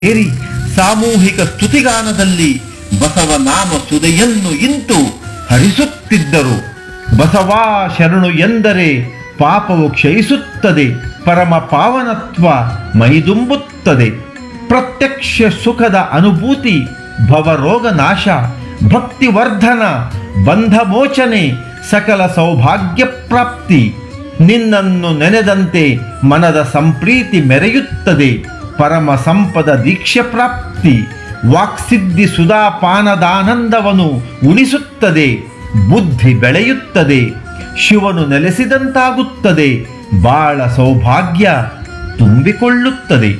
ಸೇರಿ ಸಾಮೂಹಿಕ ಸ್ತುತಿಗಾನದಲ್ಲಿ ಬಸವ ನಾಮ ಸುದೆಯನ್ನು ಇಂತು ಹರಿಸುತ್ತಿದ್ದರು ಬಸವ ಶರಣು ಎಂದರೆ ಪಾಪವು ಕ್ಷಯಿಸುತ್ತದೆ ಪರಮ ಪಾವನತ್ವ ಮೈದುಂಬುತ್ತದೆ ಪ್ರತ್ಯಕ್ಷ ಸುಖದ ಅನುಭೂತಿ ಭವರೋಗ ನಾಶ ಭಕ್ತಿವರ್ಧನ ಬಂಧಮೋಚನೆ ಸಕಲ ಸೌಭಾಗ್ಯ ಪ್ರಾಪ್ತಿ ನಿನ್ನನ್ನು ನೆನೆದಂತೆ ಮನದ ಸಂಪ್ರೀತಿ ಮೆರೆಯುತ್ತದೆ ಪರಮ ಸಂಪದ ದೀಕ್ಷೆ ಪ್ರಾಪ್ತಿ ವಾಕ್ಸಿದ್ಧಿ ಸುಧಾಪಾನದಾನಂದವನು ಉಣಿಸುತ್ತದೆ ಬುದ್ಧಿ ಬೆಳೆಯುತ್ತದೆ ಶಿವನು ನೆಲೆಸಿದಂತಾಗುತ್ತದೆ ಬಾಳ ಸೌಭಾಗ್ಯ ತುಂಬಿಕೊಳ್ಳುತ್ತದೆ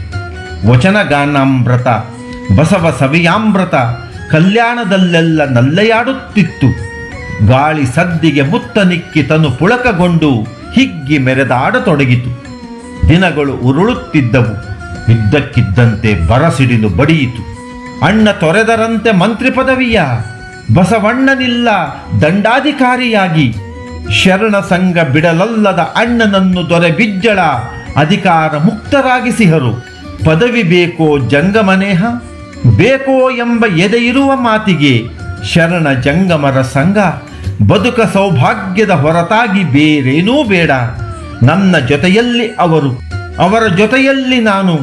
ವಚನಗಾನಾಮೃತ ಬಸವ ಸವಿಯಾಮೃತ ಕಲ್ಯಾಣದಲ್ಲೆಲ್ಲ ನಲ್ಲೆಯಾಡುತ್ತಿತ್ತು ಗಾಳಿ ಸದ್ದಿಗೆ ಮುತ್ತನಿಕ್ಕಿ ತನು ಪುಳಕಗೊಂಡು ಹಿಗ್ಗಿ ಮೆರೆದಾಡತೊಡಗಿತು ದಿನಗಳು ಉರುಳುತ್ತಿದ್ದವು ಇದ್ದಕ್ಕಿದ್ದಂತೆ ಬರಸಿಡಿಲು ಬಡಿಯಿತು ಅಣ್ಣ ತೊರೆದರಂತೆ ಮಂತ್ರಿ ಪದವಿಯ ಬಸವಣ್ಣನಿಲ್ಲ ದಂಡಾಧಿಕಾರಿಯಾಗಿ ಶರಣ ಸಂಘ ಬಿಡಲಲ್ಲದ ಅಣ್ಣನನ್ನು ದೊರೆ ಬಿಜ್ಜಳ ಅಧಿಕಾರ ಮುಕ್ತರಾಗಿಸಿಹರು ಪದವಿ ಬೇಕೋ ಜಂಗಮನೇಹ ಬೇಕೋ ಎಂಬ ಎದೆಯಿರುವ ಮಾತಿಗೆ ಶರಣ ಜಂಗಮರ ಸಂಘ ಬದುಕ ಸೌಭಾಗ್ಯದ ಹೊರತಾಗಿ ಬೇರೇನೂ ಬೇಡ ನನ್ನ ಜೊತೆಯಲ್ಲಿ ಅವರು ಅವರ ಜೊತೆಯಲ್ಲಿ ನಾನು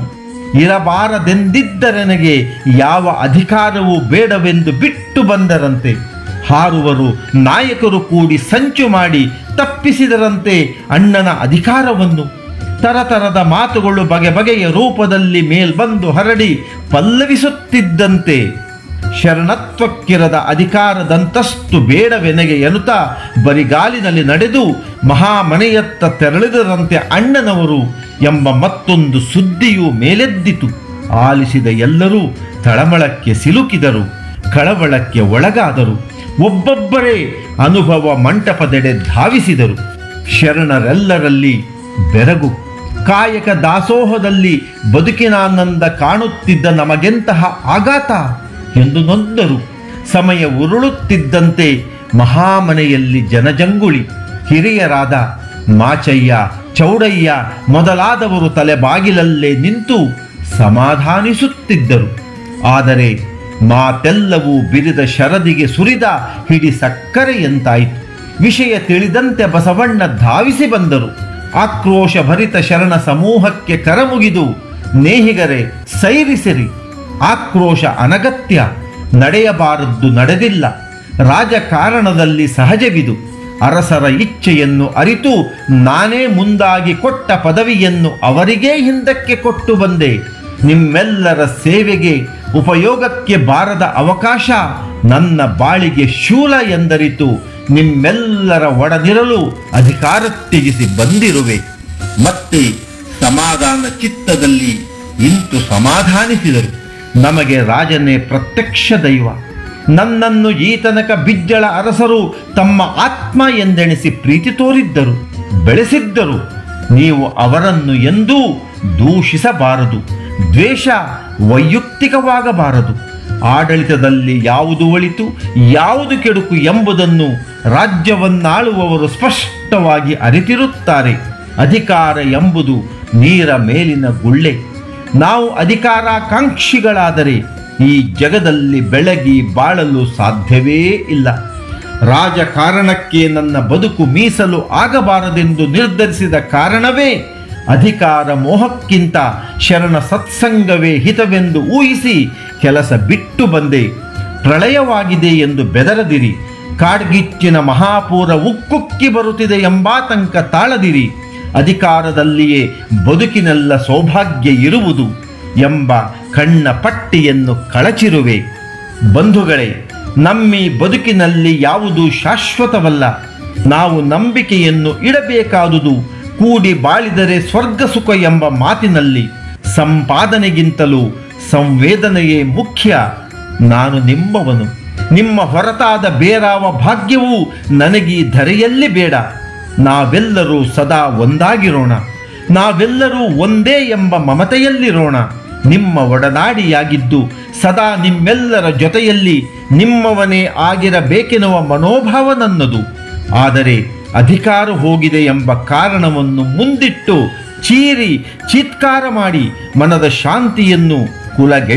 ಇರಬಾರದೆಂದಿದ್ದರೆನಗೆ ಯಾವ ಅಧಿಕಾರವೂ ಬೇಡವೆಂದು ಬಿಟ್ಟು ಬಂದರಂತೆ ಹಾರುವರು ನಾಯಕರು ಕೂಡಿ ಸಂಚು ಮಾಡಿ ತಪ್ಪಿಸಿದರಂತೆ ಅಣ್ಣನ ಅಧಿಕಾರವನ್ನು ತರತರದ ಮಾತುಗಳು ಬಗೆ ಬಗೆಯ ರೂಪದಲ್ಲಿ ಮೇಲ್ಬಂದು ಹರಡಿ ಪಲ್ಲವಿಸುತ್ತಿದ್ದಂತೆ ಶರಣತ್ವಕ್ಕಿರದ ಅಧಿಕಾರದಂತಸ್ತು ಬೇಡವೆನಗೆ ಎನ್ನುತ್ತಾ ಬರಿಗಾಲಿನಲ್ಲಿ ನಡೆದು ಮಹಾಮನೆಯತ್ತ ತೆರಳಿದರಂತೆ ಅಣ್ಣನವರು ಎಂಬ ಮತ್ತೊಂದು ಸುದ್ದಿಯು ಮೇಲೆದ್ದಿತು ಆಲಿಸಿದ ಎಲ್ಲರೂ ತಳಮಳಕ್ಕೆ ಸಿಲುಕಿದರು ಕಳವಳಕ್ಕೆ ಒಳಗಾದರು ಒಬ್ಬೊಬ್ಬರೇ ಅನುಭವ ಮಂಟಪದೆಡೆ ಧಾವಿಸಿದರು ಶರಣರೆಲ್ಲರಲ್ಲಿ ಬೆರಗು ಕಾಯಕ ದಾಸೋಹದಲ್ಲಿ ಬದುಕಿನಾನಂದ ಕಾಣುತ್ತಿದ್ದ ನಮಗೆಂತಹ ಆಘಾತ ಎಂದು ನೊಂದರು ಸಮಯ ಉರುಳುತ್ತಿದ್ದಂತೆ ಮಹಾಮನೆಯಲ್ಲಿ ಜನಜಂಗುಳಿ ಹಿರಿಯರಾದ ಮಾಚಯ್ಯ ಚೌಡಯ್ಯ ಮೊದಲಾದವರು ತಲೆಬಾಗಿಲಲ್ಲೇ ನಿಂತು ಸಮಾಧಾನಿಸುತ್ತಿದ್ದರು ಆದರೆ ಮಾತೆಲ್ಲವೂ ಬಿರಿದ ಶರದಿಗೆ ಸುರಿದ ಹಿಡಿ ಸಕ್ಕರೆಯಂತಾಯಿತು ವಿಷಯ ತಿಳಿದಂತೆ ಬಸವಣ್ಣ ಧಾವಿಸಿ ಬಂದರು ಆಕ್ರೋಶ ಭರಿತ ಶರಣ ಸಮೂಹಕ್ಕೆ ಕರಮುಗಿದು ನೇಹಿಗರೆ ಸೈರಿಸಿರಿ ಆಕ್ರೋಶ ಅನಗತ್ಯ ನಡೆಯಬಾರದ್ದು ನಡೆದಿಲ್ಲ ರಾಜಕಾರಣದಲ್ಲಿ ಸಹಜವಿದು ಅರಸರ ಇಚ್ಛೆಯನ್ನು ಅರಿತು ನಾನೇ ಮುಂದಾಗಿ ಕೊಟ್ಟ ಪದವಿಯನ್ನು ಅವರಿಗೇ ಹಿಂದಕ್ಕೆ ಕೊಟ್ಟು ಬಂದೆ ನಿಮ್ಮೆಲ್ಲರ ಸೇವೆಗೆ ಉಪಯೋಗಕ್ಕೆ ಬಾರದ ಅವಕಾಶ ನನ್ನ ಬಾಳಿಗೆ ಶೂಲ ಎಂದರಿತು ನಿಮ್ಮೆಲ್ಲರ ಒಡನಿರಲು ಅಧಿಕಾರ ತ್ಯಜಿಸಿ ಬಂದಿರುವೆ ಮತ್ತೆ ಸಮಾಧಾನ ಚಿತ್ತದಲ್ಲಿ ಇಂತು ಸಮಾಧಾನಿಸಿದರು ನಮಗೆ ರಾಜನೇ ಪ್ರತ್ಯಕ್ಷ ದೈವ ನನ್ನನ್ನು ಈ ತನಕ ಬಿಜ್ಜಳ ಅರಸರು ತಮ್ಮ ಆತ್ಮ ಎಂದೆಣಿಸಿ ಪ್ರೀತಿ ತೋರಿದ್ದರು ಬೆಳೆಸಿದ್ದರು ನೀವು ಅವರನ್ನು ಎಂದೂ ದೂಷಿಸಬಾರದು ದ್ವೇಷ ವೈಯಕ್ತಿಕವಾಗಬಾರದು ಆಡಳಿತದಲ್ಲಿ ಯಾವುದು ಒಳಿತು ಯಾವುದು ಕೆಡುಕು ಎಂಬುದನ್ನು ರಾಜ್ಯವನ್ನಾಳುವವರು ಸ್ಪಷ್ಟವಾಗಿ ಅರಿತಿರುತ್ತಾರೆ ಅಧಿಕಾರ ಎಂಬುದು ನೀರ ಮೇಲಿನ ಗುಳ್ಳೆ ನಾವು ಅಧಿಕಾರಾಕಾಂಕ್ಷಿಗಳಾದರೆ ಈ ಜಗದಲ್ಲಿ ಬೆಳಗಿ ಬಾಳಲು ಸಾಧ್ಯವೇ ಇಲ್ಲ ರಾಜಕಾರಣಕ್ಕೆ ನನ್ನ ಬದುಕು ಮೀಸಲು ಆಗಬಾರದೆಂದು ನಿರ್ಧರಿಸಿದ ಕಾರಣವೇ ಅಧಿಕಾರ ಮೋಹಕ್ಕಿಂತ ಶರಣ ಸತ್ಸಂಗವೇ ಹಿತವೆಂದು ಊಹಿಸಿ ಕೆಲಸ ಬಿಟ್ಟು ಬಂದೆ ಪ್ರಳಯವಾಗಿದೆ ಎಂದು ಬೆದರದಿರಿ ಕಾಡ್ಗಿಚ್ಚಿನ ಮಹಾಪೂರ ಉಕ್ಕುಕ್ಕಿ ಬರುತ್ತಿದೆ ಎಂಬಾತಂಕ ತಾಳದಿರಿ ಅಧಿಕಾರದಲ್ಲಿಯೇ ಬದುಕಿನೆಲ್ಲ ಸೌಭಾಗ್ಯ ಇರುವುದು ಎಂಬ ಕಣ್ಣ ಪಟ್ಟಿಯನ್ನು ಕಳಚಿರುವೆ ಬಂಧುಗಳೇ ನಮ್ಮಿ ಬದುಕಿನಲ್ಲಿ ಯಾವುದು ಶಾಶ್ವತವಲ್ಲ ನಾವು ನಂಬಿಕೆಯನ್ನು ಇಡಬೇಕಾದುದು ಕೂಡಿ ಬಾಳಿದರೆ ಸ್ವರ್ಗ ಸುಖ ಎಂಬ ಮಾತಿನಲ್ಲಿ ಸಂಪಾದನೆಗಿಂತಲೂ ಸಂವೇದನೆಯೇ ಮುಖ್ಯ ನಾನು ನಿಮ್ಮವನು ನಿಮ್ಮ ಹೊರತಾದ ಬೇರಾವ ಭಾಗ್ಯವೂ ನನಗೀ ಧರೆಯಲ್ಲಿ ಬೇಡ ನಾವೆಲ್ಲರೂ ಸದಾ ಒಂದಾಗಿರೋಣ ನಾವೆಲ್ಲರೂ ಒಂದೇ ಎಂಬ ಮಮತೆಯಲ್ಲಿರೋಣ ನಿಮ್ಮ ಒಡನಾಡಿಯಾಗಿದ್ದು ಸದಾ ನಿಮ್ಮೆಲ್ಲರ ಜೊತೆಯಲ್ಲಿ ನಿಮ್ಮವನೇ ಆಗಿರಬೇಕೆನ್ನುವ ಮನೋಭಾವ ನನ್ನದು ಆದರೆ ಅಧಿಕಾರ ಹೋಗಿದೆ ಎಂಬ ಕಾರಣವನ್ನು ಮುಂದಿಟ್ಟು ಚೀರಿ ಚೀತ್ಕಾರ ಮಾಡಿ ಮನದ ಶಾಂತಿಯನ್ನು ಕುಲಗೆ